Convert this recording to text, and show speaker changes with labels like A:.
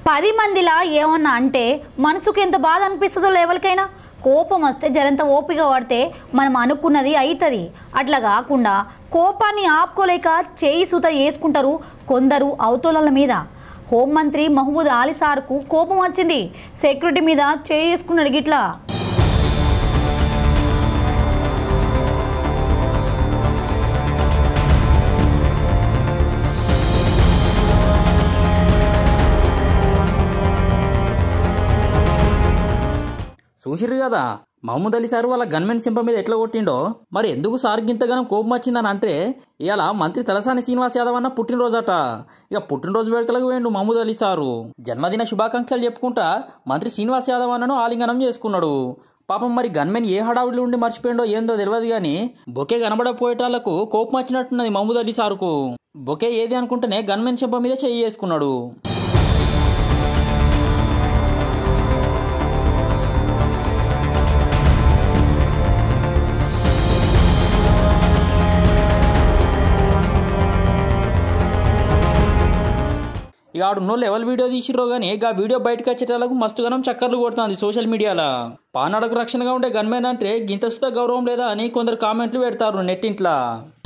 A: పది మందిలా ఏమన్నా అంటే మనసుకు ఎంత బాధ అనిపిస్తుందో ఎవరికైనా కోపం వస్తే జరంత ఓపిక పడితే మనం అనుకున్నది అవుతుంది అట్లా కాకుండా కోపాన్ని ఆపుకోలేక చేయి సూత వేసుకుంటారు కొందరు అవతల మీద హోంమంత్రి మహమూద్ ఆలీ సార్కు కోపం వచ్చింది సెక్యూరిటీ మీద చేయి వేసుకున్నాడు గిట్లా
B: చూసిర్రు కదా మహమ్మద్ అలీ సార్ వాళ్ళ గన్మెన్ సింప మీద ఎట్లా కొట్టిండో మరి ఎందుకు సార్ గింతగానం కోపం వచ్చిందని అంటే ఇవాళ మంత్రి తలసాని శ్రీనివాస్ యాదవ్ అన్న పుట్టినరోజట ఇక పుట్టినరోజు వేడుకలకు వేయండు మహమ్మద్ అలీ సారు జన్మదిన శుభాకాంక్షలు చెప్పుకుంటా మంత్రి శ్రీనివాస్ యాదవ్ అన్నను ఆలింగనం చేసుకున్నాడు పాపం మరి గన్మెన్ ఏ హడావుడిలో ఉండి మర్చిపోయిండో ఏందో తెలియదు కానీ బొకే కనబడపోయేటాళ్లకు కోపం వచ్చినట్టున్నది మహమ్మద్ అలీ సారుకు బొకే ఏది అనుకుంటేనే గన్మెన్ చెంప మీద చెయ్యి చేసుకున్నాడు ఇక ఆడున్నోళ్ళు ఎవరు వీడియో తీసిరో కానీ ఆ వీడియో బయటకు వచ్చేటాలకు మస్తుగానం చక్కర్లు కొడుతుంది సోషల్ మీడియాలో పానాడకు రక్షణగా ఉండే గన్మెన్ అంటే గింత సుత గౌరవం లేదా అని కొందరు కామెంట్లు పెడతారు నెట్టింట్లో